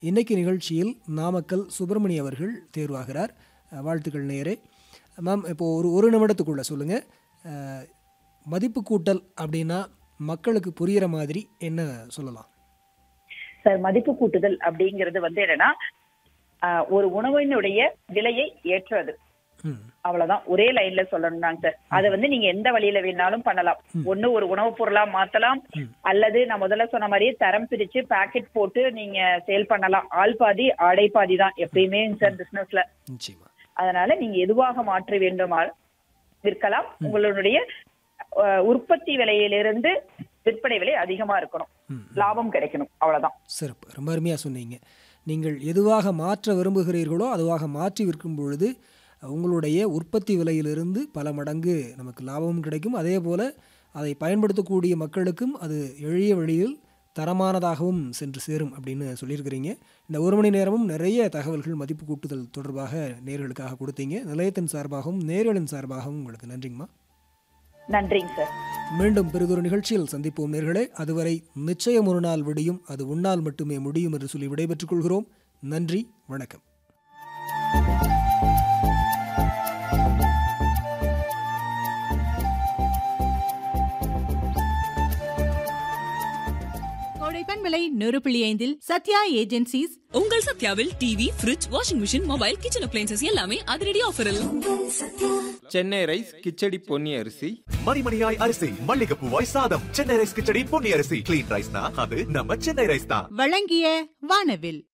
இன்னைக்கு நிகழ்ச்சியில் நாமக்கல் சுப்பிரமணி அவர்கள் தேர்வாகிறார் அஹ், வாழ்த்துக்கள் நேரே மேம் இப்போ ஒரு ஒரு நிமிடத்துக்குள்ள சொல்லுங்க அஹ், மதிப்பு கூட்டல் அப்படின்னா மக்களுக்கு புரியிற மாதிரி என்ன சொல்லலாம் சார் மதிப்பு கூட்டுதல் அப்படிங்கிறது வந்து என்னன்னா ஆஹ், ஒரு உணவினுடைய விலையை ஏற்றுறது ம் அவ்வளவுதான் ஒரே லைன்ல சொல்லணும்னாங்க சார் அதை வந்து நீங்க எந்த வழியில வேணாலும் பண்ணலாம் ஒண்ணு ஒரு உணவுப் பொருளா மாத்தலாம் அல்லது நான் முதல்ல சொன்ன மாதிரியே தரம் பிரிச்சு பாக்கெட் போட்டு நீங்க சேல் பண்ணலாம் ஆள் பாதி ஆடை பாதி தான் எப்பயுமே சார் பிசினஸ்ல நிச்சயமா அதனால நீங்க எதுவாக மாற்ற வேண்டுமால் விற்கலாம் உங்களுடைய ஆஹ், உற்பத்தி விலையிலிருந்து விற்பனை விலை அதிகமா இருக்கணும் ம். லாபம் கிடைக்கணும் அவ்வளவுதான் சிறப்பு ரொம்ப அருமையாக சொன்னீங்க நீங்கள் எதுவாக மாற்ற விரும்புகிறீர்களோ அதுவாக மாற்றி விற்கும் பொழுது உங்களுடைய உற்பத்தி விலையிலிருந்து பல மடங்கு நமக்கு லாபமும் கிடைக்கும் அதே போல் அதை பயன்படுத்தக்கூடிய மக்களுக்கும் அது எளிய வழியில் தரமானதாகவும் சென்று சேரும் அப்படின்னு சொல்லியிருக்கிறீங்க இந்த ஒரு மணி நேரமும் நிறைய தகவல்கள் மதிப்பு கூட்டுதல் தொடர்பாக நேர்களுக்காக கொடுத்தீங்க நிலையத்தின் சார்பாகவும் நேர்களின் சார்பாகவும் உங்களுக்கு நன்றிங்கம்மா நன்றிங்க சார் மீண்டும் பிறதொரு நிகழ்ச்சியில் சந்திப்போம் நேர்களே அதுவரை நிச்சயம் ஒரு நாள் விடியும் அது உன்னால் மட்டுமே முடியும் என்று சொல்லி விடைபெற்றுக் கொள்கிறோம் நன்றி வணக்கம் கோடைப்பன் விலை நூறு புள்ளி ஐந்தில் சத்யா ஏஜென்சிஸ் உங்கள் சத்யாவில் TV fridge washing machine mobile kitchen appliances எல்லாமே அதிரடி ஆஃபரில் சென்னை ரைஸ் கிச்சடி பொன்னி அரிசி மணிமணியாய் அரிசி மல்லிகைப்பூவாய் சாதம் சென்னை ரைஸ் கிச்சடி பொன்னி அரிசி கிளீன் ரைஸ்னா அது நம்ம சென்னை ரைஸ் தான் வழங்கிய வானவில்